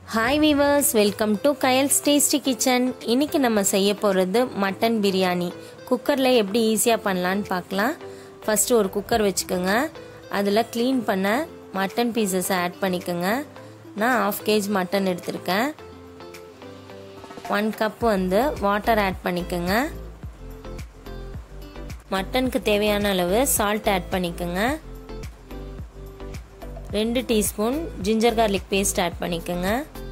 hi viewers welcome to Kayal's tasty kitchen இன்னைக்கு நம்ம செய்ய போகிறது மட்டன் பிரியாணி குக்கரில் எப்படி ஈஸியாக பண்ணலான்னு பார்க்கலாம் ஃபஸ்ட்டு ஒரு குக்கர் வச்சுக்கோங்க அதில் க்ளீன் பண்ண மட்டன் பீசஸை ஆட் பண்ணிக்கோங்க நான் ஆஃப் கேஜ் மட்டன் எடுத்திருக்கேன் ஒன் கப் வந்து வாட்டர் ஆட் பண்ணிக்கோங்க மட்டனுக்கு தேவையான அளவு சால்ட் ஆட் பண்ணிக்கோங்க ரெண்டு teaspoon ginger garlic paste add பண்ணிக்கோங்க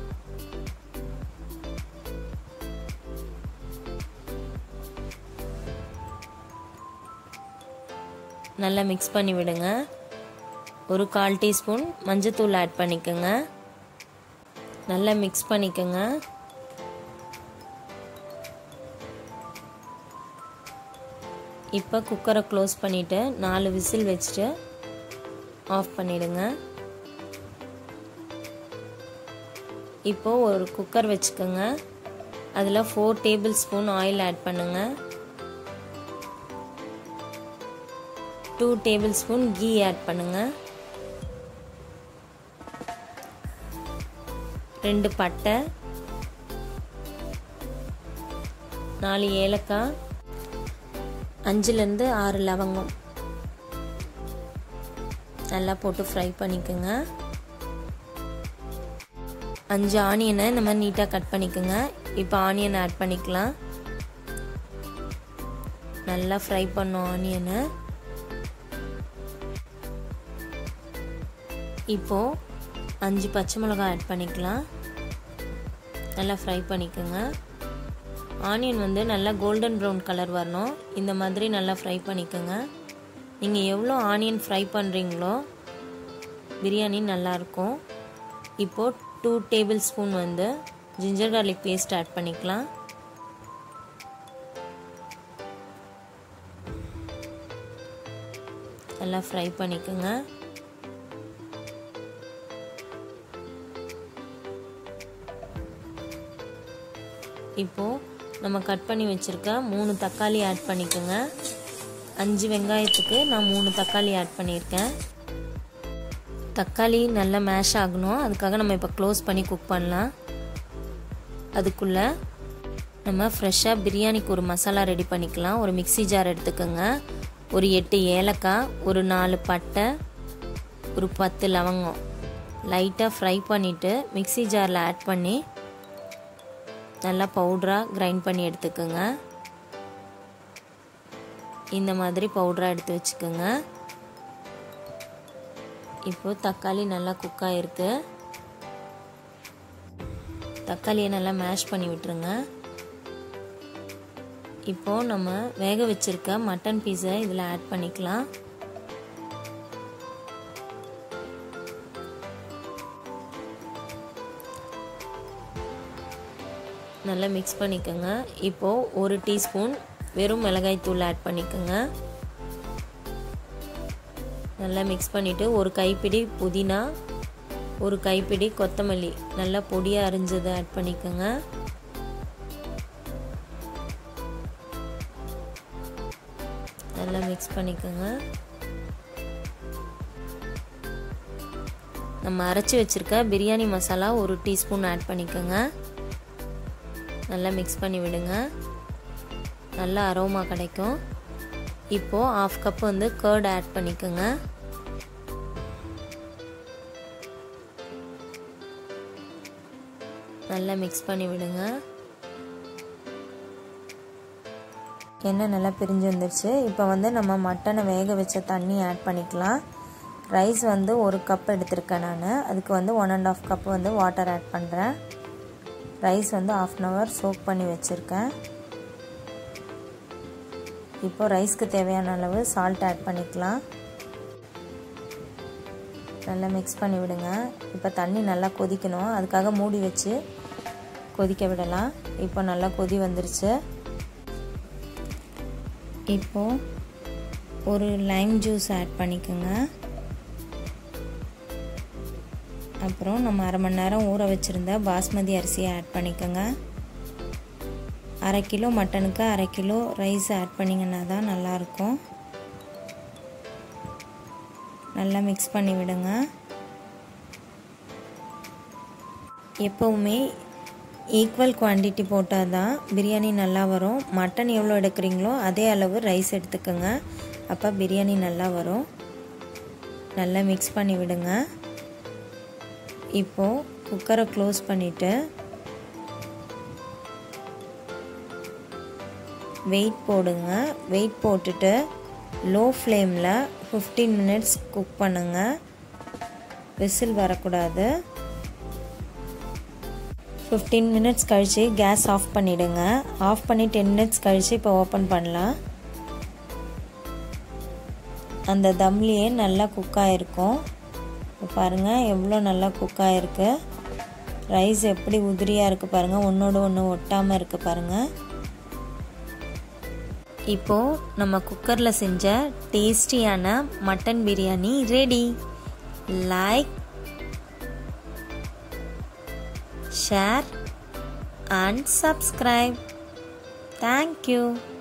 நல்லா மிக்ஸ் பண்ணி விடுங்க ஒரு கால் டீஸ்பூன் மஞ்சத்தூள் ஆட் பண்ணிக்கோங்க நல்லா மிக்ஸ் பண்ணிக்கோங்க இப்போ குக்கரை க்ளோஸ் பண்ணிவிட்டு நாலு விசில் வச்சுட்டு ஆஃப் பண்ணிடுங்க இப்போது ஒரு குக்கர் வச்சுக்கோங்க அதில் four tablespoon oil add பண்ணுங்க two tablespoon ghee add பண்ணுங்க ரெண்டு பட்டை நாலு ஏலக்காய் அஞ்சுலேருந்து ஆறு லவங்கம் நல்லா போட்டு ஃப்ரை பண்ணிக்கோங்க அஞ்சு ஆனியனை இந்த மாதிரி நீட்டாக கட் பண்ணிக்கோங்க இப்போ ஆனியன் ஆட் பண்ணிக்கலாம் நல்லா ஃப்ரை பண்ணோம் ஆனியனை இப்போது அஞ்சு பச்சை மிளகாய் ஆட் பண்ணிக்கலாம் நல்லா ஃப்ரை பண்ணிக்கோங்க ஆனியன் வந்து நல்லா கோல்டன் ப்ரௌன் கலர் வரணும் இந்த மாதிரி நல்லா ஃப்ரை பண்ணிக்கோங்க நீங்கள் எவ்வளோ ஆனியன் ஃப்ரை பண்ணுறீங்களோ பிரியாணி நல்லாயிருக்கும் இப்போது டூ டேபிள் ஸ்பூன் வந்து ஜிஞ்சர் கார்லிக் பேஸ்ட் ஆட் பண்ணிக்கலாம் நல்லா ஃப்ரை பண்ணிக்கோங்க இப்போது நம்ம கட் பண்ணி வச்சுருக்க மூணு தக்காளி ஆட் பண்ணிக்கோங்க அஞ்சு வெங்காயத்துக்கு நான் மூணு தக்காளி ஆட் பண்ணியிருக்கேன் தக்காளி நல்லா மேஷ் ஆகணும் அதுக்காக நம்ம இப்போ க்ளோஸ் பண்ணி குக் பண்ணலாம் அதுக்குள்ளே நம்ம ஃப்ரெஷ்ஷாக பிரியாணிக்கு ஒரு மசாலா ரெடி பண்ணிக்கலாம் ஒரு மிக்சி ஜார் எடுத்துக்கோங்க ஒரு எட்டு ஏலக்காய் ஒரு நாலு பட்டை ஒரு பத்து லவங்கம் லைட்டாக ஃப்ரை பண்ணிவிட்டு மிக்சி ஜாரில் ஆட் பண்ணி நல்லா பவுட்ராக கிரைண்ட் பண்ணி எடுத்துக்கோங்க இந்த மாதிரி பவுடராக எடுத்து வச்சுக்கோங்க இப்போது தக்காளி நல்லா குக் ஆகிருக்கு தக்காளியை நல்லா மேஷ் பண்ணி விட்டுருங்க இப்போது நம்ம வேக வச்சுருக்க மட்டன் பீஸை இதில் ஆட் பண்ணிக்கலாம் நல்லா மிக்ஸ் பண்ணிக்கோங்க இப்போது ஒரு டீஸ்பூன் வெறும் மிளகாய் தூள் ஆட் பண்ணிக்கோங்க நல்லா மிக்ஸ் பண்ணிவிட்டு ஒரு கைப்பிடி புதினா ஒரு கைப்பிடி கொத்தமல்லி நல்லா பொடியாக அரிஞ்சதை ஆட் பண்ணிக்கோங்க நல்லா மிக்ஸ் பண்ணிக்கோங்க நம்ம அரைச்சி வச்சுருக்க பிரியாணி மசாலா ஒரு டீஸ்பூன் ஆட் பண்ணிக்கோங்க நல்லா மிக்ஸ் பண்ணி விடுங்க நல்லா அரோமா கிடைக்கும் இப்போது ஆஃப் கப் வந்து கேர்ட் ஆட் பண்ணிக்கோங்க நல்லா மிக்ஸ் பண்ணி விடுங்க எண்ணெய் நல்லா பிரிஞ்சு வந்துருச்சு இப்போ வந்து நம்ம மட்டனை வேக வச்ச தண்ணி ஆட் பண்ணிக்கலாம் ரைஸ் வந்து ஒரு கப் எடுத்திருக்கேன் நான் அதுக்கு வந்து ஒன் அண்ட் ஆஃப் கப் வந்து வாட்டர் ஆட் பண்ணுறேன் ரைஸ் வந்து ஆஃப் அன் ஹவர் சோக் பண்ணி வச்சுருக்கேன் இப்போ ரைஸ்க்கு தேவையான அளவு சால்ட் ஆட் பண்ணிக்கலாம் நல்லா மிக்ஸ் பண்ணி விடுங்க இப்போ தண்ணி நல்லா கொதிக்கணும் அதுக்காக மூடி வச்சு கொதிக்க விடலாம் இப்போ நல்லா கொதி வந்துருச்சு இப்போது ஒரு லைம் ஜூஸ் ஆட் பண்ணிக்கோங்க அப்புறம் நம்ம அரை மணி நேரம் ஊற வச்சுருந்த பாஸ்மதி அரிசியை ஆட் பண்ணிக்கோங்க அரை கிலோ மட்டனுக்கு அரை கிலோ ரைஸ் ஆட் பண்ணிங்கன்னா தான் நல்லாயிருக்கும் நல்லா மிக்ஸ் பண்ணி விடுங்க எப்போவுமே ஈக்குவல் குவான்டிட்டி போட்டால் தான் பிரியாணி நல்லா வரும் மட்டன் எவ்வளோ எடுக்கிறீங்களோ அதே அளவு ரைஸ் எடுத்துக்கோங்க அப்போ பிரியாணி நல்லா வரும் நல்லா மிக்ஸ் பண்ணி விடுங்க இப்போது குக்கரை க்ளோஸ் பண்ணிவிட்டு வெயிட் போடுங்க வெயிட் போட்டுட்டு லோ ஃப்ளேமில் ஃபிஃப்டீன் மினிட்ஸ் குக் பண்ணுங்கள் விசில் வரக்கூடாது ஃபிஃப்டீன் மினிட்ஸ் கழித்து கேஸ் ஆஃப் பண்ணிவிடுங்க ஆஃப் பண்ணி டென் மினிட்ஸ் கழித்து இப்போ ஓப்பன் பண்ணலாம் அந்த தம்லேயே நல்லா குக் ஆகிருக்கும் பாருங்கள் எவ்வளோ நல்லா குக் ஆகிருக்கு ரைஸ் எப்படி உதிரியாக இருக்குது பாருங்கள் ஒன்றோடு ஒன்று ஒட்டாமல் இருக்குது பாருங்கள் இப்போது நம்ம குக்கரில் செஞ்ச டேஸ்டியான mutton biryani ready like share and subscribe thank you